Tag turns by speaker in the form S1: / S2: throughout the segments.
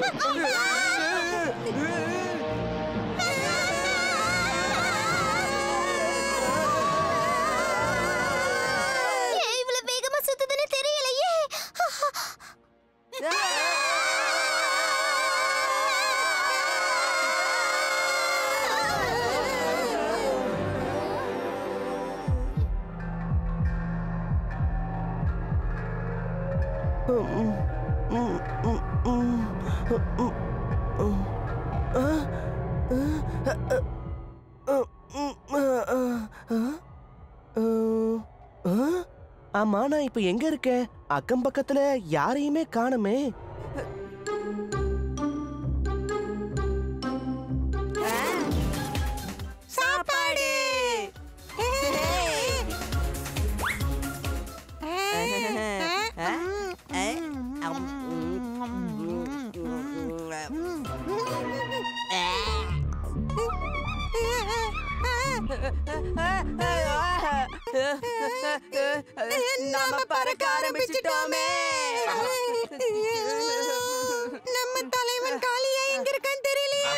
S1: ஏன் இவ்வளவு வேகமா சுத்துதுன்னு தெரியலையே
S2: ஆமா நான் இப்ப எங்க இருக்கேன் அக்கம் பக்கத்துல யாரையுமே காணுமே
S3: சாப்பாடு நாம பறக்க ஆரம்பிச்சிட்டோமே நம்ம தலைவன் காளியா எங்க இருக்கான்னு தெரியலையே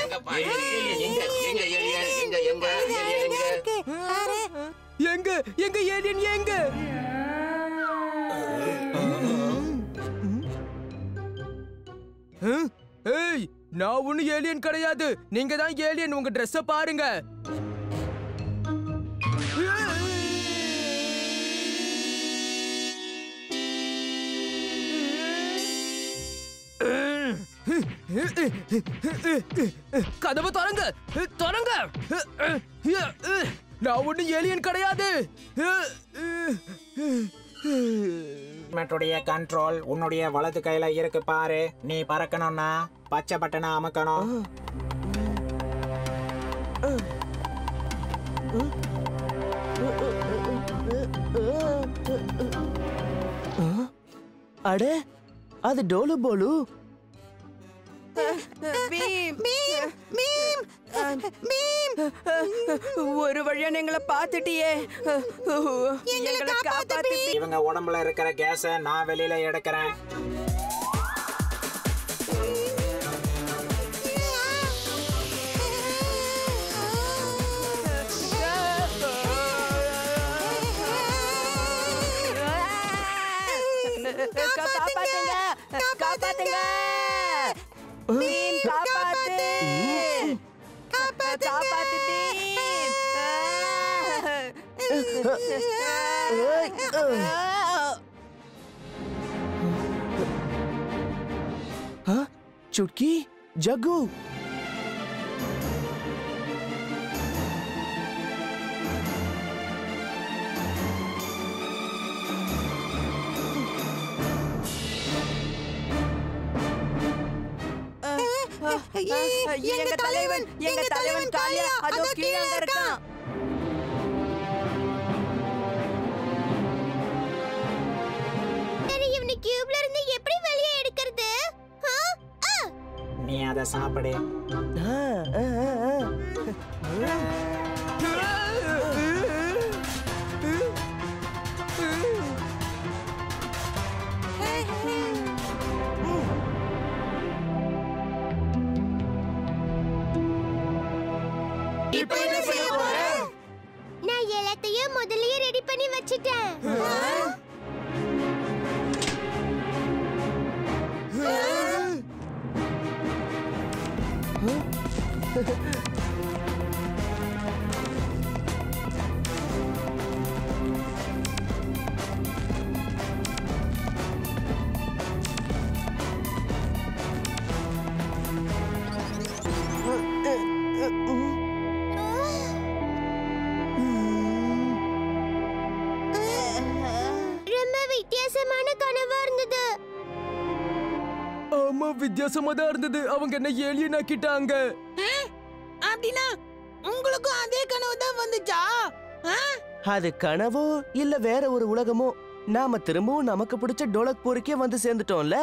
S2: எங்க எங்க ஏலியன் எங்க ஹம்? ஏய் நான் ஒண்ணு ஏலியன் கிடையாது நீங்க தான் ஏலியன் உங்க ட்ரெஸ்ஸ பாருங்க கதவை திறங்க திறங்க நான் ஒண்ணு ஏலியன் கிடையாது
S4: ஹெல்மெட்டுடைய கண்ட்ரோல் உன்னுடைய வலது கையில இருக்கு பாரு நீ பறக்கணும்னா பச்சை பட்டனை அமுக்கணும்
S2: அட அது டோலு போலு
S3: பீம் பீம் பீம் ஒரு வழியா எங்களை பார்த்துட்டியே எங்களை காப்பாத்து
S4: இவங்க உடம்புல இருக்கிற கேஸ நான் வெளியில எடுக்கிறேன்
S3: காப்பாத்துங்க காப்பாத்துங்க பீம் காப்பாத்து காப்பாத்து பீம்
S2: ஆ, சுட்கி ஜகு
S3: எங்க தலைவன் எங்க தலைவன் காளியா அதோ கீழே அங்க இருக்கான்
S1: சரி இவனை கியூப்ல இருந்து எப்படி வெளியே எடுக்கிறது ஆ? ஆ!
S4: நீ அதை சாப்பிடு
S2: ஆ, ஆ, ஆ, ஆ.
S3: இப்போ என்ன செய்ய போற
S1: நான் எல்லாத்தையும் முதல்லயே ரெடி பண்ணி வச்சிட்டேன் ரொம்ப வித்தியாசமான கனவா இருந்தது
S2: ஆமா வித்தியாசமா தான் இருந்தது அவங்க என்ன ஏலியன் ஆக்கிட்டாங்க
S3: அப்படின்னா உங்களுக்கும் அதே கனவு தான் வந்துச்சா ஆ?
S2: அது கனவோ இல்ல வேற ஒரு உலகமோ நாம திரும்பவும் நமக்கு பிடிச்ச டோலக்பூருக்கே வந்து சேர்ந்துட்டோம்ல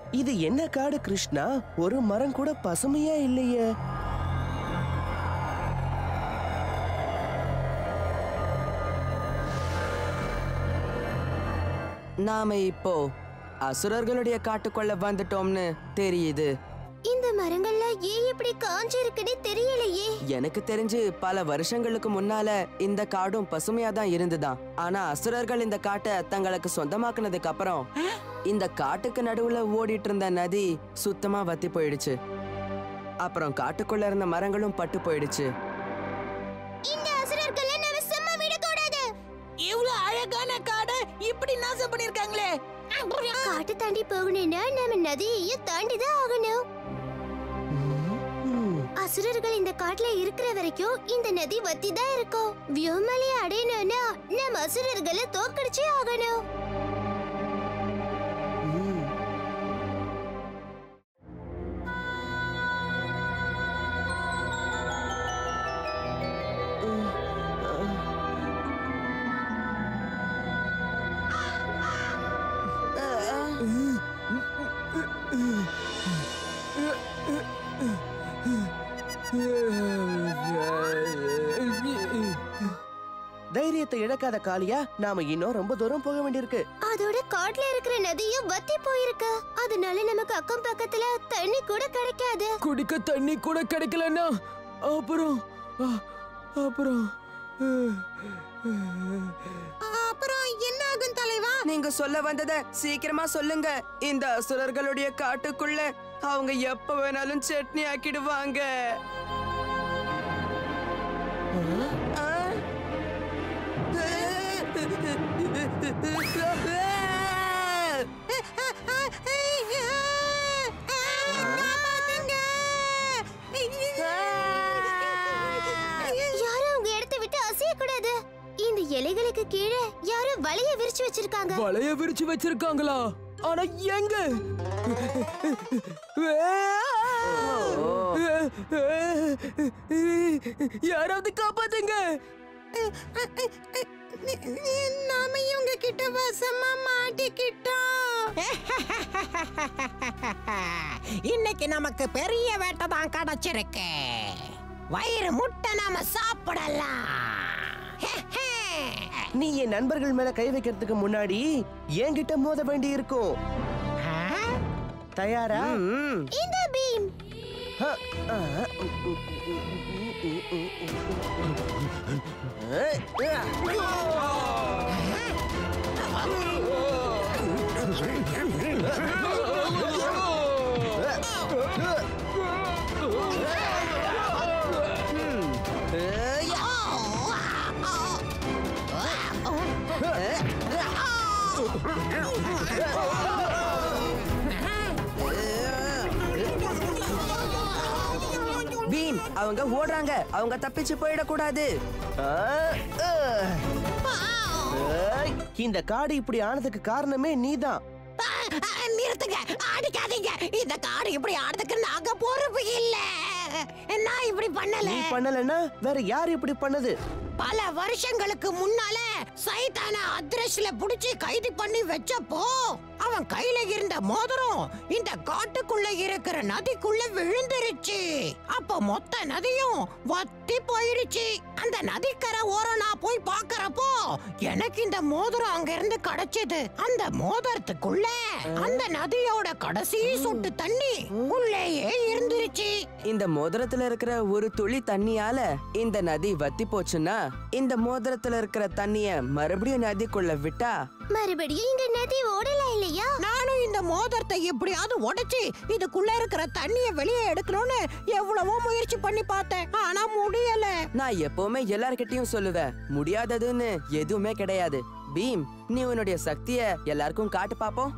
S2: இது என்ன காடு கிருஷ்ணா ஒரு மரம் கூட பசுமையா இல்லையே
S3: நாம இப்போ அசுரர்களுடைய காட்டுக்குள்ள வந்துட்டோம்னு தெரியுது
S1: இந்த மரங்கள்லாம் ஏன் இப்படி காஞ்சி இருக்குன்னு தெரியலையே
S3: எனக்கு தெரிஞ்சு பல வருஷங்களுக்கு முன்னால இந்த காடும் பசுமையா தான் இருந்துதான் ஆனா அசுரர்கள் இந்த காட்டை தங்களுக்கு சொந்தமாக்குனதுக்கு அப்புறம் இந்த காட்டுக்கு நடுவுல ஓடிட்டு இருந்த நதி சுத்தமா வத்தி போயிடுச்சு அப்புறம் காட்டுக்குள்ள இருந்த மரங்களும் பட்டு போயிடுச்சு
S1: இந்த அசுரர்களை நம்ம சும்மா விடக்கூடாது
S5: இவ்வளவு அழகான காடை இப்படி நாசம் பண்ணிருக்காங்களே
S1: காட்டு தாண்டி போகணும்னா நம்ம நதியையும் தாண்டி தான் ஆகணும்
S2: ம்,
S1: அசுரர்கள் இந்த காட்டுல இருக்கிற வரைக்கும் இந்த நதி வத்தி தான் இருக்கும் வியோமலையை அடையணும்னா நம்ம அசுரர்களை தோக்கடிச்சே ஆகணும்
S2: ம். தைரியத்தை இழக்காத காளியா நாம இன்னும் ரொம்ப தூரம் போக வேண்டியிருக்கு
S1: அதோட காட்டுல இருக்கிற நதியும் வத்தி போயிருக்கு அதனால நமக்கு அக்கம் பக்கத்துல தண்ணி கூட கிடைக்காது
S6: குடிக்க தண்ணி கூட கிடைக்கலன்னா அப்புறம் அ- அப்புறம்
S5: அப்புறம் என்ன ஆகும் தலைவா
S3: நீங்க சொல்ல வந்தத சீக்கிரமா சொல்லுங்க இந்த அசுரர்களுடைய காட்டுக்குள்ள அவங்க எப்ப வேணாலும் சட்னி ஆக்கிடுவாங்க ஆ?
S1: யாரும் உங்க இடத்தை விட்டு அசைய கூடாது இந்த இலைகளுக்கு கீழே யாரும் வலைய விரிச்சு வச்சிருக்காங்க
S6: வலைய விரிச்சு வச்சிருக்காங்களா ஆனா எங்க யாராவது காப்பாத்துங்க
S5: நாம இவங்க கிட்ட வசமா மாட்டிக்கிட்டோம் இன்னைக்கு நமக்கு பெரிய வேட்டை தான் கிடைச்சிருக்கு வயிறு முட்டை நாம சாப்பிடலாம்
S2: நீ என் நண்பர்கள் மேல கை வைக்கிறதுக்கு முன்னாடி என்கிட்ட மோத வேண்டி இருக்கும் தயாரா
S3: ம்.
S1: இந்த பீம்
S2: ஹ, ஆ, உ, உ, உ, உ, உ, உ, உ. ஏய், ஆ.
S3: பீம் அவங்க ஓடுறாங்க அவங்க தப்பிச்சு போயிடக்கூடாது
S2: ஆ, ஆ. ஏய், இந்த காடு இப்படி ஆனதுக்கு காரணமே நீதான்
S5: நிறுத்துங்க அடிக்காதீங்க இந்த காடு இப்படி ஆடுறதுக்கு நாங்க பொறுப்பு இல்ல நான் இப்படி பண்ணல
S2: நீ பண்ணலன்னா வேற யார் இப்படி பண்ணது
S5: பல வருஷங்களுக்கு முன்னால சைத்தான அத்ரஸ்ல புடிச்சு கைது பண்ணி வச்சப்போ அவன் கையில இருந்த மோதிரம் இந்த காட்டுக்குள்ள இருக்கிற நதிக்குள்ள விழுந்துருச்சு அப்ப மொத்த நதியும் வத்தி போயிடுச்சு அந்த நதிக்கரை ஓரம் நான் போய் பாக்குறப்போ எனக்கு இந்த மோதிரம் அங்க இருந்து கிடைச்சது அந்த மோதிரத்துக்குள்ள அந்த நதியோட கடைசி சொட்டு தண்ணி உள்ளேயே இருந்துருச்சு
S3: இந்த மோதிரத்துல இருக்கிற ஒரு துளி தண்ணியால இந்த நதி வத்தி போச்சுன்னா இந்த மோதிரத்துல இருக்கிற தண்ணிய மறுபடியும் நதிக்குள்ள விட்டா
S1: மறுபடியும் இங்க நதி ஓடல இல்லையா
S5: நானும் இந்த மோதிரத்தை எப்படியாவது உடைச்சு இதுக்குள்ள இருக்கிற தண்ணிய வெளியே எடுக்கணும்னு எவ்வளவோ முயற்சி பண்ணி பார்த்தேன் ஆனா முடியல
S3: நான் எப்பவுமே எல்லார்கிட்டயும் சொல்லுவேன் முடியாததுன்னு எதுவுமே கிடையாது பீம் நீ உன்னுடைய சக்திய எல்லாருக்கும் காட்டு பாப்போம்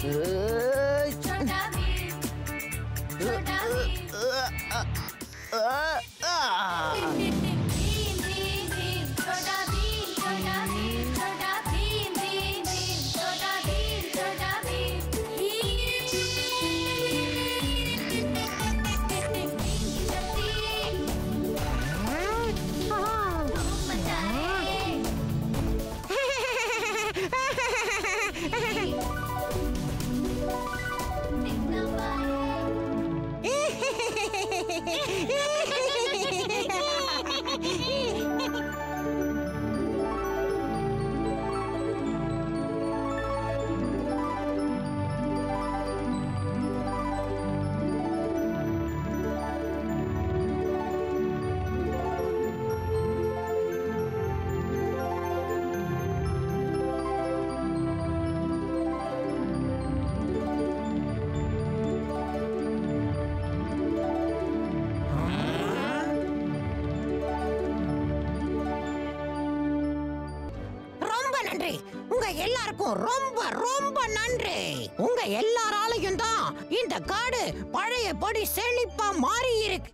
S5: ரொம்ப நன்றி உங்க எல்லாருக்கும் ரொம்ப ரொம்ப நன்றி உங்க எல்லாராலையும் தான் இந்த காடு பழையபடி செழிப்பா மாறி இருக்கு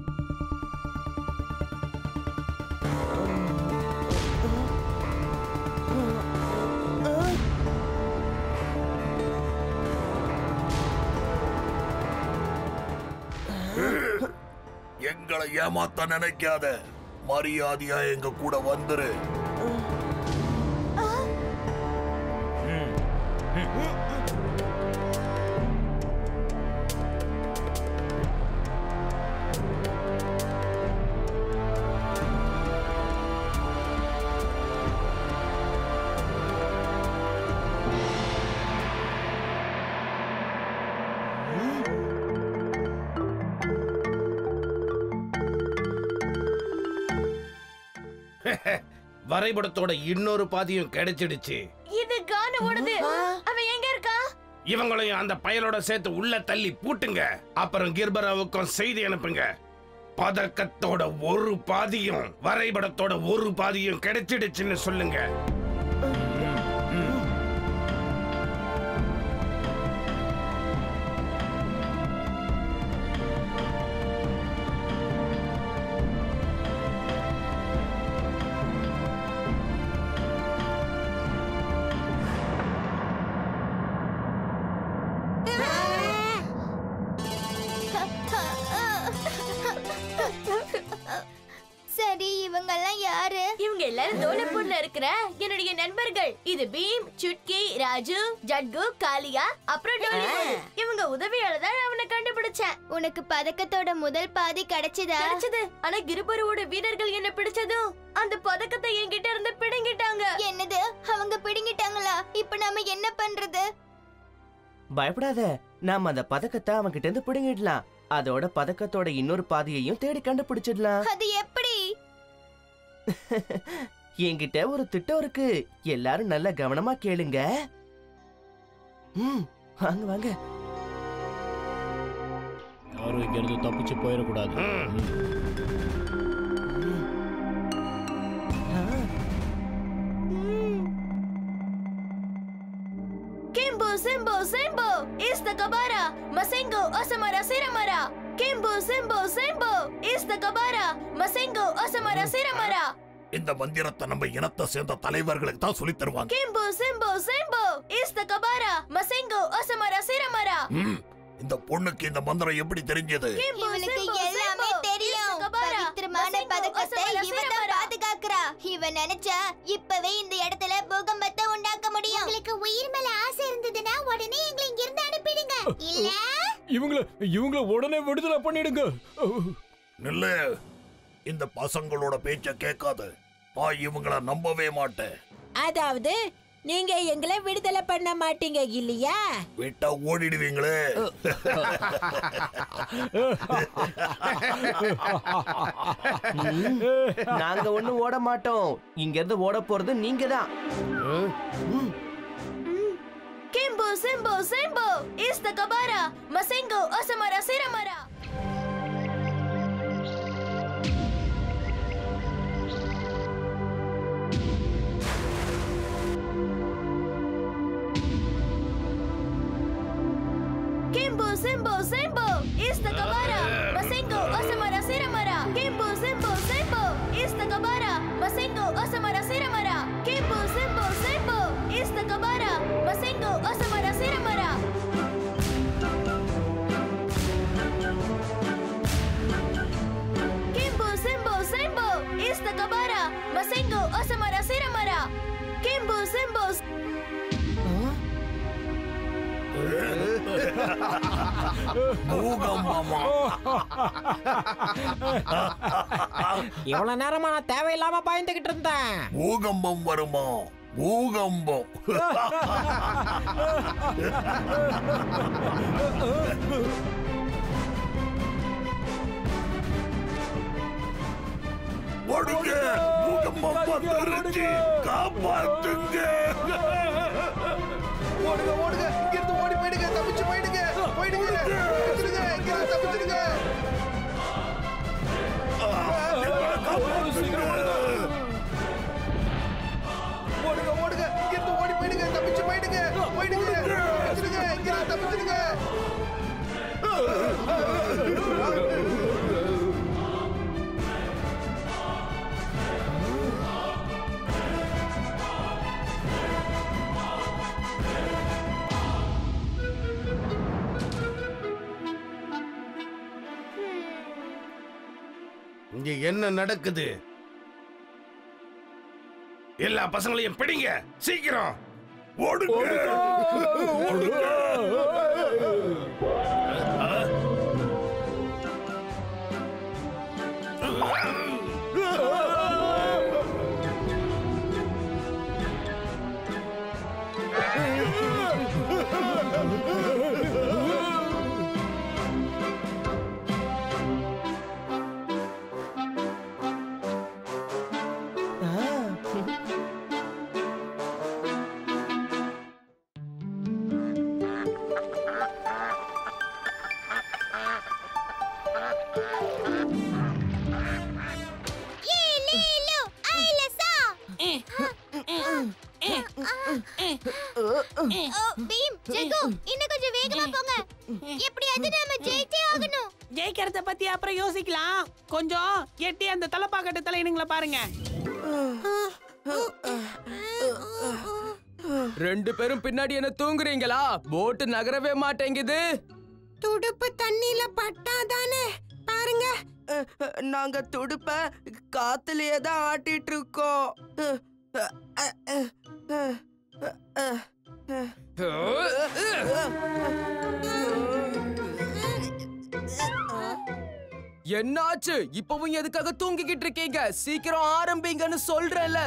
S7: எங்களை ஏமாத்த நினைக்காத மரியாதையா எங்க கூட வந்துரு
S8: வரைபடத்தோட இன்னொரு பாதியும் கிடைச்சிடுச்சு
S9: இது கானு ஓடுது அவன் எங்க இருக்கா
S8: இவங்களையும் அந்த பயலோட சேர்த்து உள்ள தள்ளி பூட்டுங்க அப்புறம் கிர்பராவுக்கும் செய்தி அனுப்புங்க பதக்கத்தோட ஒரு பாதியும் வரைபடத்தோட ஒரு பாதியும் கிடைச்சிடுச்சுன்னு சொல்லுங்க
S1: சரி இவங்கெல்லாம் யாரு
S9: இவங்க எல்லாரும் தோலப்பூர்ல இருக்கிற என்னுடைய நண்பர்கள் இது பீம் சுட்கி ராஜு ஜட்கு காளியா அப்புறம் டோலிபுல். இவங்க உதவியால தான் அவனை கண்டுபிடிச்சேன்
S1: உனக்கு பதக்கத்தோட முதல் பாதி கிடைச்சதா
S9: கிடைச்சது ஆனா கிருபருவோட வீரர்கள் என்ன பிடிச்சதும் அந்த பதக்கத்தை என்கிட்ட இருந்து பிடுங்கிட்டாங்க
S1: என்னது அவங்க பிடுங்கிட்டாங்களா இப்ப நாம என்ன பண்றது
S2: பயப்படாத நாம அந்த பதக்கத்தை அவன் கிட்ட இருந்து பிடுங்கிடலாம் அதோட பதக்கத்தோட இன்னொரு பாதியையும் தேடி கண்டுபிடிச்சிடலாம்
S1: அது எப்படி
S2: என்கிட்ட ஒரு திட்டம் இருக்கு எல்லாரும் நல்ல கவனமா கேளுங்க ம் வாங்க வாங்க
S6: யாரும் இங்க இருந்து தப்பிச்சு போயிடக்கூடாது
S9: Kimbo, Simbo, Simbo, Istakabara, Masengo, Osamara, Siramara. Kimbo, Simbo, Simbo, Istakabara, Masengo, Osamara, Siramara.
S7: இந்த மந்திரத்தை நம்ம இனத்தை சேர்ந்த தலைவர்களுக்கு தான் சொல்லி தருவாங்க
S9: Kimbo, Simbo, Simbo, Istakabara, Masengo, Osamara, Siramara.
S7: ம், இந்த பொண்ணுக்கு இந்த மந்திரம் எப்படி தெரிஞ்சது
S9: Kimbo,
S1: இவனுக்கு
S9: Simbo,
S1: எல்லாமே
S9: Simbo,
S1: தெரியும்
S9: Istakabara,
S1: பவித்திரமான
S9: Masengo,
S1: பதக்கத்தை
S9: Osamara,
S1: இவன் தான்
S9: Siramara.
S1: பாதுகாக்கிறா இவன் நினைச்சா இப்பவே இந்த இடத்துல பூகம்பத்தை உண்டாக்க முடியும் உங்களுக்கு உயிர் மேல ஆசை இருந்ததுன்னா உடனே எங்களை இங்க இருந்து அனுப்பிடுங்க இல்ல
S6: இவங்கள இவங்கள உடனே விடுதலை பண்ணிடுங்க
S7: நில்லு இந்த பசங்களோட பேச்ச கேட்காத நான் இவங்கள நம்பவே மாட்டேன்
S5: அதாவது நீங்க எங்களை விடுதலை பண்ண மாட்டீங்க இல்லையா
S7: விட்டா ஓடிடுவீங்களே
S2: நாங்க ஒண்ணும் ஓட மாட்டோம் இங்க இருந்து ஓட போறது நீங்க தான்
S9: Kimbo, Simbo, Simbo, Istakabara, Masengo, Osamara, Siramara. Kimbo, Simbo, Simbo, Istakabara, Masengo, Osamara, Siramara. Kimbo, Simbo, Simbo, Istakabara, Masengo, Osamara, Siramara. Kimbo, Simbo, Simbo, Istakabara, Masengo, Osamara, Siramara. Kimbo, Simbo, Simbo, Istakabara, Masengo, Osamara, Siramara. Kimbo, Simbo,
S7: பூகம்பமா
S5: இவ்வளவு நேரமா நான் தேவையில்லாம பயந்துகிட்டு இருந்தேன்
S7: பூகம்பம் வருமா பூகம்பம் ஓடுங்க பூகம்பம் வந்துருச்சு காப்பாத்துங்க
S10: ஓடுங்க ஓடுங்க இங்க இருந்து ஓடி போயிடுங்க தப்பிச்சு போயிடுங்க போயிடுங்க தப்பிச்சிடுங்க இங்க இருந்து தப்பிச்சிடுங்க ஓடுங்க ஓடுங்க இங்க இருந்து ஓடி போயிடுங்க தப்பிச்சு போயிடுங்க போயிடுங்க தப்பிச்சிடுங்க இங்க இருந்து தப்பிச்சிடுங்க
S8: இங்க என்ன நடக்குது எல்லா பசங்களையும் பிடிங்க சீக்கிரம்
S7: ஓடுங்க ஓடுங்க
S1: ஏ லீலு ஐலசா ஓ பீம் ஜெகு இன்னும் கொஞ்சம் வேகமா போங்க எப்படியாவது நாம ஜெயிச்சே ஆகணும்
S11: ஜெயிக்கிறத பத்தி அப்புறம் யோசிக்கலாம் கொஞ்சம் எட்டி அந்த தலைப்பாக்கட்டு தலையினுங்களை பாருங்க
S6: ரெண்டு பேரும் பின்னாடி என்ன தூங்குறீங்களா போட்டு நகரவே மாட்டேங்குது
S5: துடுப்பு தண்ணியில பட்டாதானே பாருங்க
S3: அஹ், அஹ், நாங்க துடுப்ப காத்துலயே தான் ஆட்டிட்டு இருக்கோம் அஹ், அஹ், அஹ், அஹ், அஹ், அஹ்.
S6: என்னாச்சு இப்பவும் எதுக்காக தூங்கிக்கிட்டு இருக்கீங்க சீக்கிரம் ஆரம்பிங்கன்னு சொல்றேன்ல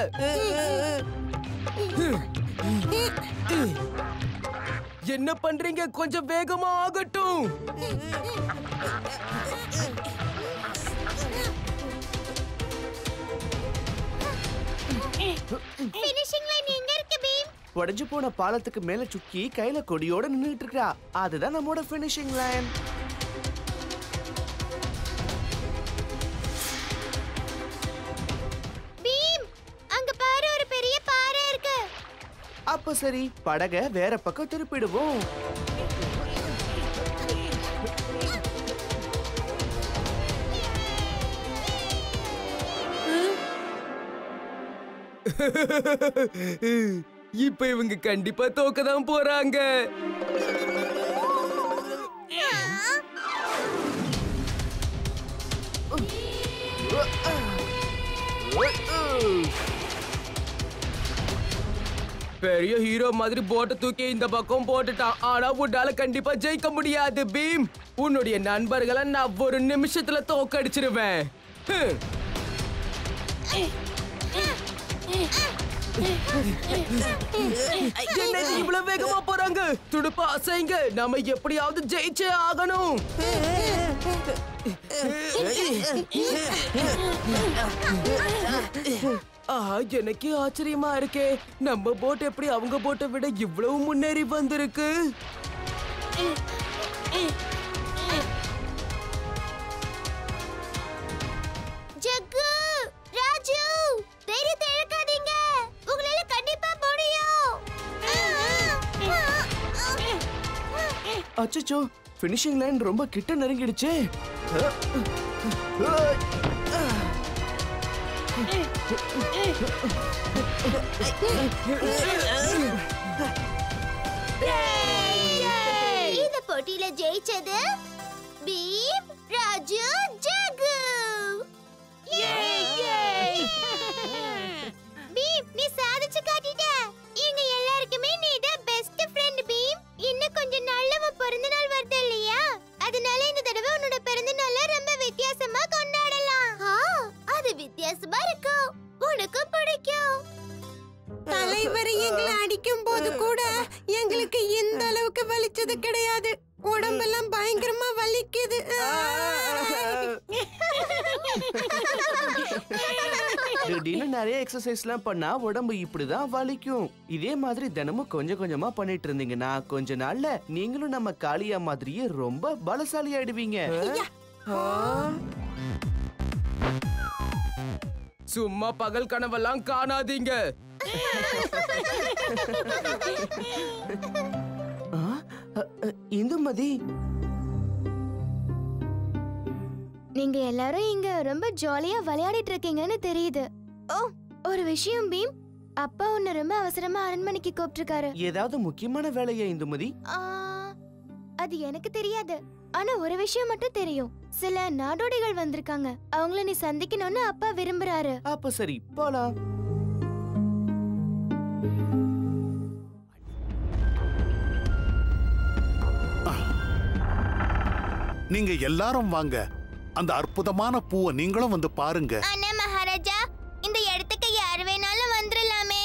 S6: என்ன பண்றீங்க கொஞ்சம் வேகமா ஆகட்டும்
S1: ஃபினிஷிங் லைன் எங்க இருக்கு பீம்
S2: உடைஞ்சு போன பாலத்துக்கு மேல சுக்கி கையில கொடியோட நின்னுட்டு இருக்கா அதுதான் நம்மோட ஃபினிஷிங் லைன்
S1: பீம் அங்க பாரு ஒரு பெரிய பாறை இருக்கு
S2: அப்ப சரி படக வேற பக்கம் திருப்பிடுவோம்
S6: இப்ப இவங்க கண்டிப்பா தோக்க தான் போறாங்க பெரிய ஹீரோ மாதிரி போட்டை தூக்கி இந்த பக்கம் போட்டுட்டான் ஆனா உன்னால கண்டிப்பா ஜெயிக்க முடியாது பீம் உன்னுடைய நண்பர்களை நான் ஒரு நிமிஷத்துல தோக்கடிச்சிருவேன் ஹம். என்ன இது இவ்வளவு வேகமா போறாங்க துடுப்பு அசைங்க நாம எப்படியாவது ஜெயிச்சே ஆகணும் ஆஹா எனக்கே ஆச்சரியமா இருக்கே நம்ம போட் எப்படி அவங்க போட்டை விட இவ்வளவு முன்னேறி வந்திருக்கு
S1: ஜக்கு ராஜு தைரியத்தை இழக்காதீங்க உங்களால கண்டிப்பா முடியும்
S2: அச்சச்சோ
S6: ஃபினிஷிங் லைன் ரொம்ப கிட்ட நெருங்கிடுச்சே
S1: இந்த போட்டியில ஜெயிச்சது பீம் ராஜு ஜகு பீம் நீ சாதிச்சு காட்டிட்ட எங்க எல்லாருக்குமே நீ தான் பெஸ்ட் ஃப்ரெண்ட் பீம் இன்னும் கொஞ்ச நாள்ல உன் பிறந்த நாள் வருது இல்லையா அதனால இந்த தடவை உன்னோட பிறந்த நாள ரொம்ப வித்தியாசமா கொண்டாடலாம் ஆ, அது வித்தியாசமா இருக்கும் உனக்கு பிடிக்கும்
S5: தலைவர் எங்களை அடிக்கும் போது கூட எங்களுக்கு இந்த அளவுக்கு வலிச்சது கிடையாது உடம்பெல்லாம் பயங்கரமா வலிக்குது
S6: திடீர்னு நிறைய எக்ஸசைஸ்லாம் பண்ணா உடம்பு இப்படிதான் வலிக்கும் இதே மாதிரி தினமும் கொஞ்சம் கொஞ்சமா பண்ணிட்டு இருந்தீங்கன்னா கொஞ்ச நாள்ல நீங்களும் நம்ம காளியா மாதிரியே ரொம்ப பலசாலி ஆயிடுவீங்க சும்மா பகல் கனவெல்லாம் காணாதீங்க இந்துமதி
S9: நீங்க எல்லாரும் இங்க ரொம்ப ஜாலியா விளையாடிட்டு இருக்கீங்கன்னு தெரியுது ஓ ஒரு விஷயம் பீம் அப்பா உன்னை ரொம்ப அவசரமா அரண்மனைக்கு கூப்பிட்டிருக்காரு
S6: ஏதாவது முக்கியமான வேலையா இந்துமதி
S9: ஆ, அது எனக்கு தெரியாது ஆனா ஒரு விஷயம் மட்டும் தெரியும் சில நாடோடிகள் வந்திருக்காங்க அவங்கள நீ சந்திக்கணும்னு அப்பா விரும்புறாரு
S6: அப்ப சரி போலாம்
S7: நீங்க எல்லாரும் வாங்க அந்த அற்புதமான பூவை நீங்களும் வந்து பாருங்க
S1: ஆனா மகாராஜா இந்த இடத்துக்கு யார் வேணாலும் வந்துடலாமே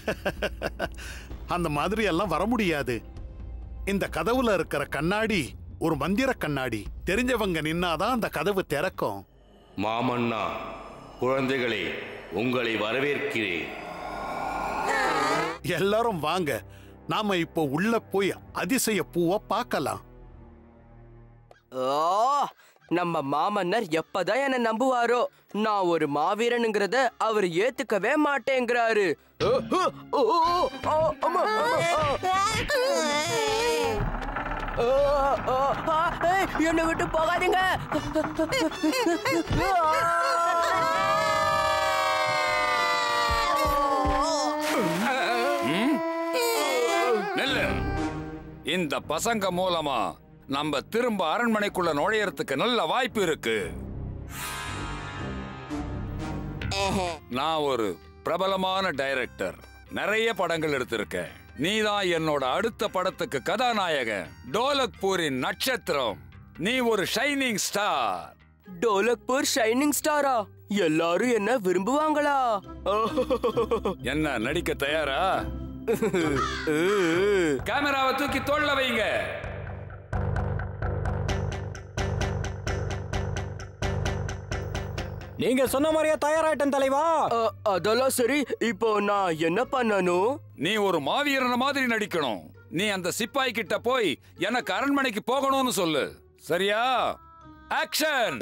S7: அந்த மாதிரி எல்லாம் வர முடியாது இந்த கதவுல இருக்கிற கண்ணாடி ஒரு மந்திர கண்ணாடி தெரிஞ்சவங்க நின்னாதான் அந்த கதவு திறக்கும்
S12: மாமன்னா குழந்தைகளே உங்களை வரவேற்கிறேன்
S7: எல்லாரும் வாங்க நாம இப்போ உள்ள போய் அதிசய பூவை பார்க்கலாம்
S3: ஓ நம்ம மாமன்னர் எப்பதான் என்ன நம்புவாரோ நான் ஒரு மாவீரனுங்கிறத அவர் ஏத்துக்கவே மாட்டேங்கிறாரு ஓ, ஓ, ஓ, ஓ, ஓ, அம்மா, அம்மா, ஆ. ஓ, ஓ, ஆ, ஏய், என்னை விட்டு போகாதீங்க
S13: நெல்லு இந்த பசங்க மூலமா நம்ம திரும்ப அரண்மனைக்குள்ள நுழையறதுக்கு நல்ல வாய்ப்பு இருக்கு நான் ஒரு பிரபலமான டைரக்டர் நிறைய படங்கள் எடுத்திருக்கேன் நீதான் என்னோட அடுத்த படத்துக்கு கதாநாயகன் டோலக்பூரின் நட்சத்திரம் நீ ஒரு ஷைனிங் ஸ்டார்
S3: டோலக்பூர் ஷைனிங் ஸ்டாரா எல்லாரும் என்ன விரும்புவாங்களா
S13: என்ன நடிக்க தயாரா கேமராவை தூக்கி தோல்ல வைங்க
S14: நீங்க சொன்ன மாதிரியே தயாராயிட்டன் தலைவா
S3: அதெல்லாம் சரி இப்போ நான் என்ன பண்ணணும்
S13: நீ ஒரு மாவீரன மாதிரி நடிக்கணும் நீ அந்த சிப்பாய் கிட்ட போய் எனக்கு அரண்மனைக்கு போகணும்னு சொல்லு சரியா ஆக்ஷன்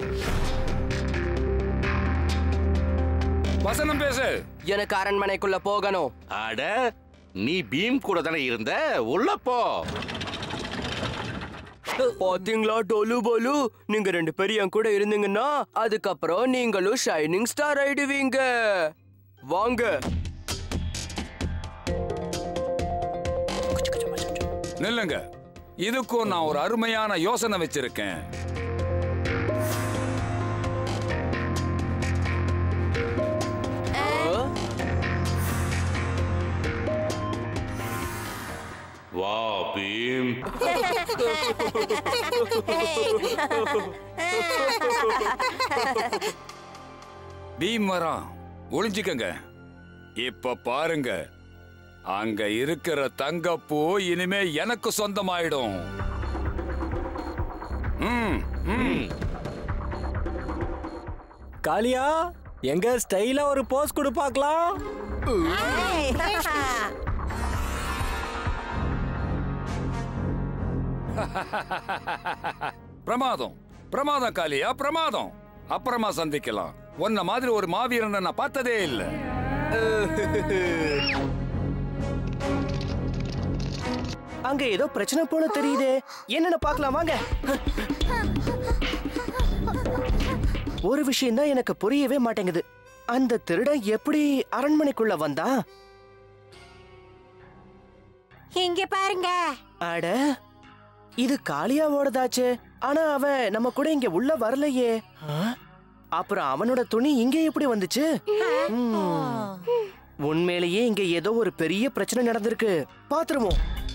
S13: வசனம் பேசு
S3: எனக்கு அரண்மனைக்குள்ள போகணும்
S12: அட நீ பீம் கூட தானே இருந்த உள்ள போ
S3: பாத்தீங்களா டோலு போலு நீங்க ரெண்டு பேரும் என் கூட இருந்தீங்கன்னா அதுக்கப்புறம் நீங்களும் ஷைனிங் ஸ்டார் ஆயிடுவீங்க வாங்க
S13: நில்லுங்க இதுக்கும் நான் ஒரு அருமையான யோசனை வச்சிருக்கேன்
S12: வா பீம்
S13: பீம் வரான் ஒளிஞ்சுக்கங்க இப்ப பாருங்க அங்க இருக்கிற தங்கப்பூ இனிமே எனக்கு சொந்தமாயிடும் ம், ம்.
S14: காளியா எங்க ஸ்டைலா ஒரு போஸ் கொடு பார்க்கலாம்
S13: பிரமாதம் பிரமாதம் காளியா பிரமாதம் அப்புறமா சந்திக்கலாம் உன்ன மாதிரி ஒரு மாவீரனை நான் பார்த்ததே இல்லை
S6: அங்க ஏதோ பிரச்சனை போல தெரியுதே என்னன்னு பார்க்கலாம் வாங்க ஒரு விஷயம் தான் எனக்கு புரியவே மாட்டேங்குது அந்த திருடன் எப்படி அரண்மனைக்குள்ள வந்தான்
S5: இங்க பாருங்க
S6: அட இது காளியாவோடதாச்சே ஆனா அவன் நம்ம கூட இங்க உள்ள வரலையே ஆ? அப்புறம் அவனோட துணி இங்க எப்படி வந்துச்சு ம். உண்மையிலேயே இங்க ஏதோ ஒரு பெரிய பிரச்சனை நடந்திருக்கு பாத்துருவோம்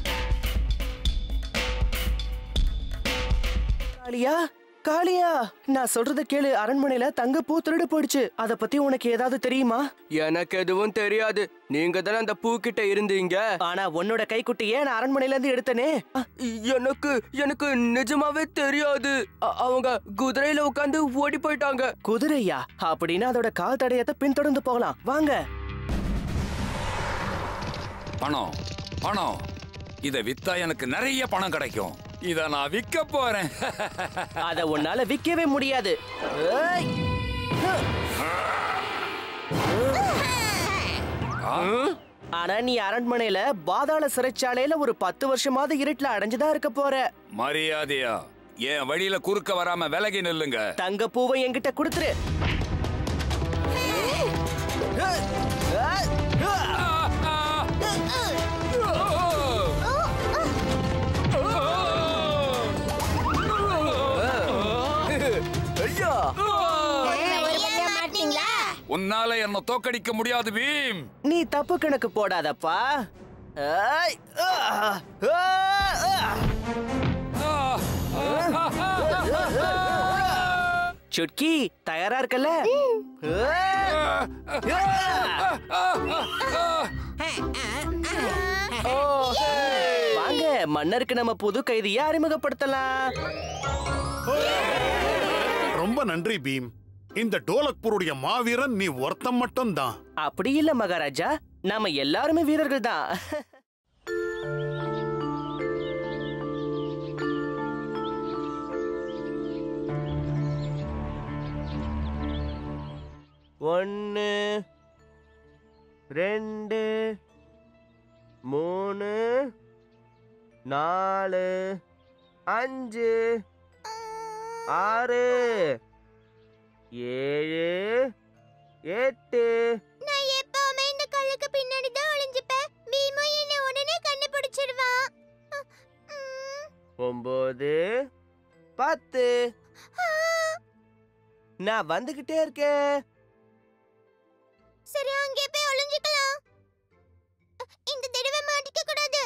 S6: காளியா காளியா நான் சொல்றத கேளு அரண்மனையில தங்க பூ திருடு போயிடுச்சு அத பத்தி உனக்கு ஏதாவது தெரியுமா
S3: எனக்கு எதுவும் தெரியாது நீங்க தானே அந்த பூ கிட்ட இருந்தீங்க
S6: ஆனா உன்னோட கைக்குட்டியே நான் அரண்மனையில இருந்து எடுத்தனே
S3: எனக்கு எனக்கு நிஜமாவே தெரியாது அ- அவங்க குதிரையில உட்காந்து ஓடி போயிட்டாங்க
S6: குதிரையா அப்படின்னா அதோட கால் தடயத்தை பின்தொடர்ந்து போகலாம் வாங்க
S13: பணம் பணம் இத வித்தா எனக்கு நிறைய பணம் கிடைக்கும் இத நான் விற்க போறேன்
S6: அத உன்னால விக்கவே முடியாது ஏய்! ஆனா நீ அரண்மனையில பாதாள சிறைச்சாலையில ஒரு பத்து வருஷமாவது இருட்டுல அடைஞ்சுதான் இருக்க போற
S13: மரியாதையா என் வழியில குறுக்க வராம விலகி நில்லுங்க
S6: தங்க பூவை என்கிட்ட கொடுத்துரு
S3: ஐயா
S1: மாட்டீங்களா
S13: உன்னால என்ன தோக்கடிக்க முடியாது பீம்
S6: நீ தப்பு கணக்கு போடாதப்பா ஏய்! ஆ! ஆ! ஆ! சுட்கி தயாரா இருக்கல்ல ஓ, வாங்க மன்னருக்கு நம்ம புது கைதியை அறிமுகப்படுத்தலாம்
S7: ரொம்ப நன்றி பீம் இந்த டோலக்பூருடைய மாவீரன் நீ ஒருத்தன் மட்டும்தான்
S6: அப்படி இல்ல மகாராஜா நாம எல்லாருமே வீரர்கள் தான் ஒன்னு ரெண்டு மூணு நாலு அஞ்சு ஆறு ஏழு எட்டு
S1: நான் எப்பவுமே இந்த கல்லுக்கு பின்னாடி தான் ஒளிஞ்சுப்பேன் பீமோ என்ன உடனே கண்டுபிடிச்சிடுவான்
S6: ஒன்பது பத்து நான் வந்துகிட்டே இருக்கேன்
S1: சரி அங்கே போய் ஒளிஞ்சுக்கலாம் இந்த தடவை மாட்டிக்க கூடாது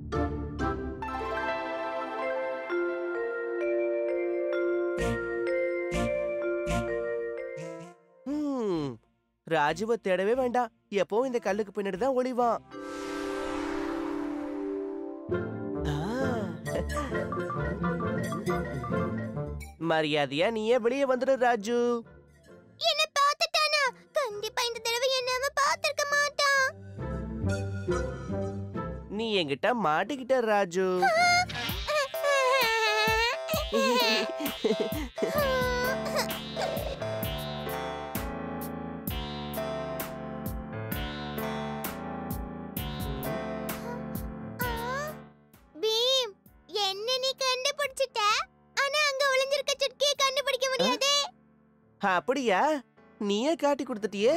S6: ஹம், ராஜுவை தேடவே வேண்டாம் எப்பவும் இந்த கல்லுக்கு பின்னாடி தான் ஒளிவான் ஆ. மரியாதையா நீயே வெளியே வந்துடு ராஜு
S1: என்ன பார்த்துட்டானா கண்டிப்பா இந்த தடவை என்ன அவன் பார்த்திருக்க மாட்டான்
S6: நீ என்கிட்ட மாட்டிக்கிட்ட ராஜு
S1: பீம் என்ன நீ கண்டுபிடிச்சிட்ட ஆனா அங்க ஒளிஞ்சிருக்க சுட்கியை கண்டுபிடிக்க முடியாதே
S6: அப்படியா நீயே காட்டி கொடுத்துட்டியே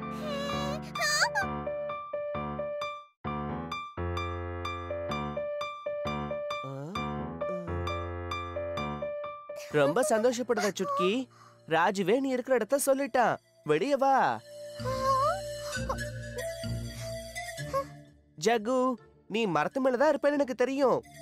S6: ரொம்ப சந்தோஷப்படுத சுட்கி ராஜுவே நீ இருக்கிற இடத்த சொல்லிட்டான் வெளிய வா ஜகு நீ மரத்து மேலதான் இருப்பேன்னு எனக்கு தெரியும்